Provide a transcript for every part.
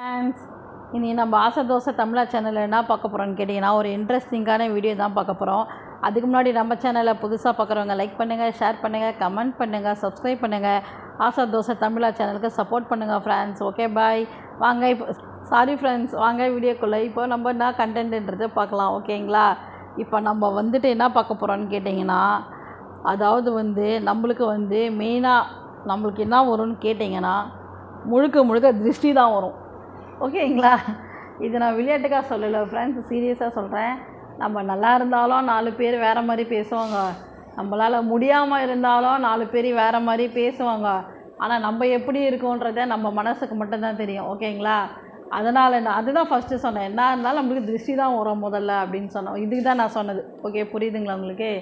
friends இனி நம்ம ஆசை தோசை தமிழா சேனலில் என்ன பார்க்க போகிறோன்னு கேட்டிங்கன்னா ஒரு இன்ட்ரெஸ்டிங்கான வீடியோ தான் பார்க்க போகிறோம் அதுக்கு முன்னாடி நம்ம சேனலை புதுசாக பார்க்குறவங்க லைக் பண்ணுங்கள் ஷேர் பண்ணுங்கள் கமெண்ட் பண்ணுங்கள் சப்ஸ்கிரைப் பண்ணுங்கள் ஆசை தோசை தமிழா சேனலுக்கு சப்போர்ட் பண்ணுங்கள் ஃப்ரெண்ட்ஸ் ஓகே பாய் வாங்க இப்போ சாரி ஃப்ரெண்ட்ஸ் வாங்க வீடியோக்குள்ளே இப்போ நம்ம என்ன கண்டென்ட்ன்றது பார்க்கலாம் ஓகேங்களா இப்போ நம்ம வந்துட்டு என்ன பார்க்க போகிறோன்னு கேட்டிங்கன்னா அதாவது வந்து நம்மளுக்கு வந்து மெயினாக நம்மளுக்கு என்ன வரும்னு கேட்டிங்கன்னா முழுக்க முழுக்க திருஷ்டி தான் வரும் ஓகேங்களா இது நான் விளையாட்டுக்காக சொல்லலை ஃப்ரெண்ட்ஸ் சீரியஸாக சொல்கிறேன் நம்ம நல்லா இருந்தாலும் நாலு பேர் வேறு மாதிரி பேசுவாங்க நம்மளால் முடியாமல் இருந்தாலும் நாலு பேர் வேறு மாதிரி பேசுவாங்க ஆனால் நம்ம எப்படி இருக்கோன்றத நம்ம மனசுக்கு மட்டும்தான் தெரியும் ஓகேங்களா அதனால் நான் அதுதான் ஃபஸ்ட்டு சொன்னேன் என்ன இருந்தாலும் நம்மளுக்கு திருஷ்டி தான் வரும் முதல்ல அப்படின்னு சொன்னோம் இதுக்கு தான் நான் சொன்னது ஓகே புரியுதுங்களா உங்களுக்கு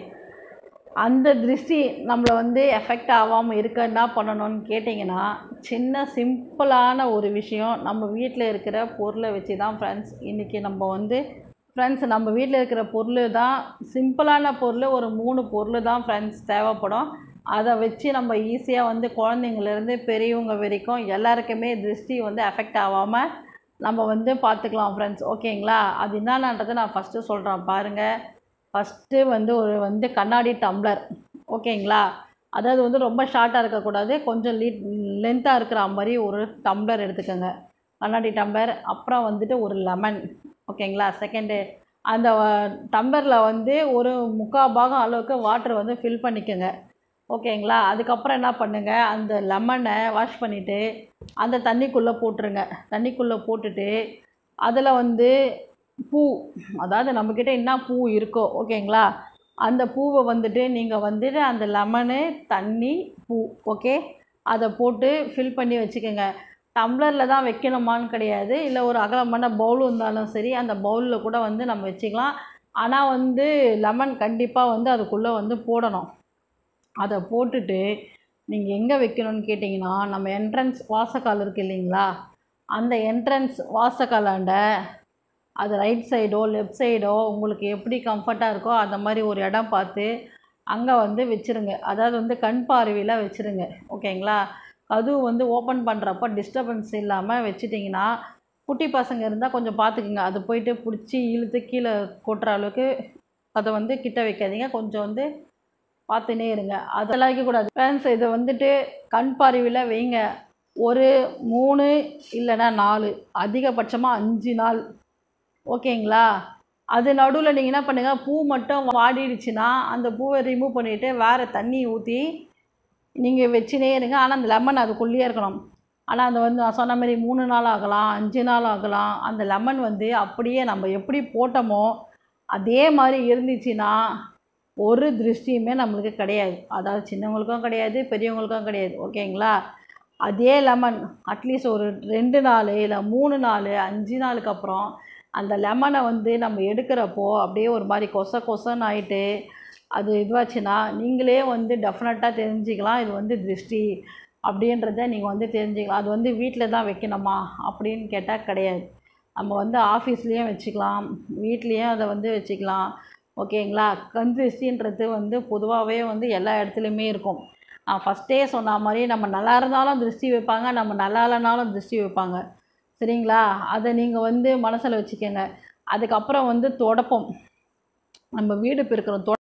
அந்த திருஷ்டி நம்மளை வந்து எஃபெக்ட் ஆகாமல் இருக்க என்ன பண்ணணும்னு கேட்டிங்கன்னா சின்ன சிம்பிளான ஒரு விஷயம் நம்ம வீட்டில் இருக்கிற பொருளை வச்சு தான் ஃப்ரெண்ட்ஸ் இன்றைக்கி நம்ம வந்து ஃப்ரெண்ட்ஸ் நம்ம வீட்டில் இருக்கிற பொருள் தான் சிம்பிளான பொருள் ஒரு மூணு பொருள் தான் ஃப்ரெண்ட்ஸ் தேவைப்படும் அதை வச்சு நம்ம ஈஸியாக வந்து குழந்தைங்கள்லேருந்து பெரியவங்க வரைக்கும் எல்லாருக்குமே திருஷ்டி வந்து எஃபெக்ட் ஆகாமல் நம்ம வந்து பார்த்துக்கலாம் ஃப்ரெண்ட்ஸ் ஓகேங்களா அது என்னன்றதை நான் ஃபஸ்ட்டு சொல்கிறேன் பாருங்கள் ஃபஸ்ட்டு வந்து ஒரு வந்து கண்ணாடி டம்ளர் ஓகேங்களா அதாவது வந்து ரொம்ப ஷார்ட்டாக இருக்கக்கூடாது கொஞ்சம் லீ லென்த்தாக இருக்கிற மாதிரி ஒரு டம்ளர் எடுத்துக்கோங்க கண்ணாடி டம்ளர் அப்புறம் வந்துட்டு ஒரு லெமன் ஓகேங்களா செகண்டு அந்த டம்ளரில் வந்து ஒரு முக்கால் பாகம் அளவுக்கு வாட்டர் வந்து ஃபில் பண்ணிக்கோங்க ஓகேங்களா அதுக்கப்புறம் என்ன பண்ணுங்கள் அந்த லெமனை வாஷ் பண்ணிவிட்டு அந்த தண்ணிக்குள்ளே போட்டுருங்க தண்ணிக்குள்ளே போட்டுட்டு அதில் வந்து பூ அதாவது நம்மக்கிட்ட என்ன பூ இருக்கோ ஓகேங்களா அந்த பூவை வந்துட்டு நீங்கள் வந்துட்டு அந்த லெமனு தண்ணி பூ ஓகே அதை போட்டு ஃபில் பண்ணி வச்சுக்கோங்க டம்ளரில் தான் வைக்கணுமான்னு கிடையாது இல்லை ஒரு அகலமான பவுல் இருந்தாலும் சரி அந்த பவுலில் கூட வந்து நம்ம வச்சுக்கலாம் ஆனால் வந்து லெமன் கண்டிப்பாக வந்து அதுக்குள்ளே வந்து போடணும் அதை போட்டுட்டு நீங்கள் எங்கே வைக்கணும்னு கேட்டிங்கன்னா நம்ம என்ட்ரன்ஸ் வாசக்கால் இருக்குது இல்லைங்களா அந்த என்ட்ரன்ஸ் வாசக்காலாண்ட அது ரைட் சைடோ லெஃப்ட் சைடோ உங்களுக்கு எப்படி கம்ஃபர்ட்டாக இருக்கோ அந்த மாதிரி ஒரு இடம் பார்த்து அங்கே வந்து வச்சுருங்க அதாவது வந்து கண் பார்வையில் வச்சுருங்க ஓகேங்களா அதுவும் வந்து ஓப்பன் பண்ணுறப்ப டிஸ்டர்பன்ஸ் இல்லாமல் வச்சுட்டிங்கன்னா குட்டி பசங்க இருந்தால் கொஞ்சம் பார்த்துக்குங்க அது போயிட்டு பிடிச்சி இழுத்து கீழே கொட்டுற அளவுக்கு அதை வந்து கிட்ட வைக்காதீங்க கொஞ்சம் வந்து பார்த்துனே இருங்க அதெல்லாம் வைக்கக்கூடாது ஃப்ரெண்ட்ஸ் இதை வந்துட்டு கண் பார்வையில் வைங்க ஒரு மூணு இல்லைன்னா நாலு அதிகபட்சமாக அஞ்சு நாள் ஓகேங்களா அது நடுவில் நீங்கள் என்ன பண்ணுங்கள் பூ மட்டும் வாடிடுச்சுன்னா அந்த பூவை ரிமூவ் பண்ணிவிட்டு வேறு தண்ணி ஊற்றி நீங்கள் வச்சுனே இருங்க ஆனால் அந்த லெமன் அதுக்குள்ளேயே இருக்கணும் ஆனால் அந்த வந்து நான் சொன்ன மாதிரி மூணு நாள் ஆகலாம் அஞ்சு நாள் ஆகலாம் அந்த லெமன் வந்து அப்படியே நம்ம எப்படி போட்டோமோ அதே மாதிரி இருந்துச்சுன்னா ஒரு திருஷ்டியுமே நம்மளுக்கு கிடையாது அதாவது சின்னவங்களுக்கும் கிடையாது பெரியவங்களுக்கும் கிடையாது ஓகேங்களா அதே லெமன் அட்லீஸ்ட் ஒரு ரெண்டு நாள் இல்லை மூணு நாள் அஞ்சு நாளுக்கு அப்புறம் அந்த லெமனை வந்து நம்ம எடுக்கிறப்போ அப்படியே ஒரு மாதிரி கொச கொசன்னு ஆகிட்டு அது இதுவாச்சுன்னா நீங்களே வந்து டெஃபினட்டாக தெரிஞ்சுக்கலாம் இது வந்து திருஷ்டி அப்படின்றத நீங்கள் வந்து தெரிஞ்சுக்கலாம் அது வந்து வீட்டில் தான் வைக்கணுமா அப்படின்னு கேட்டால் கிடையாது நம்ம வந்து ஆஃபீஸ்லேயும் வச்சுக்கலாம் வீட்லேயும் அதை வந்து வச்சுக்கலாம் ஓகேங்களா கண் திருஷ்டின்றது வந்து பொதுவாகவே வந்து எல்லா இடத்துலையுமே இருக்கும் நான் ஃபஸ்ட்டே சொன்ன மாதிரி நம்ம நல்லா இருந்தாலும் திருஷ்டி வைப்பாங்க நம்ம நல்லா இல்லைனாலும் திருஷ்டி வைப்பாங்க சரிங்களா அதை நீங்கள் வந்து மனசில் வச்சுக்கோங்க அதுக்கப்புறம் வந்து தொடப்பம் நம்ம வீடு பெருக்கிறோம் தொ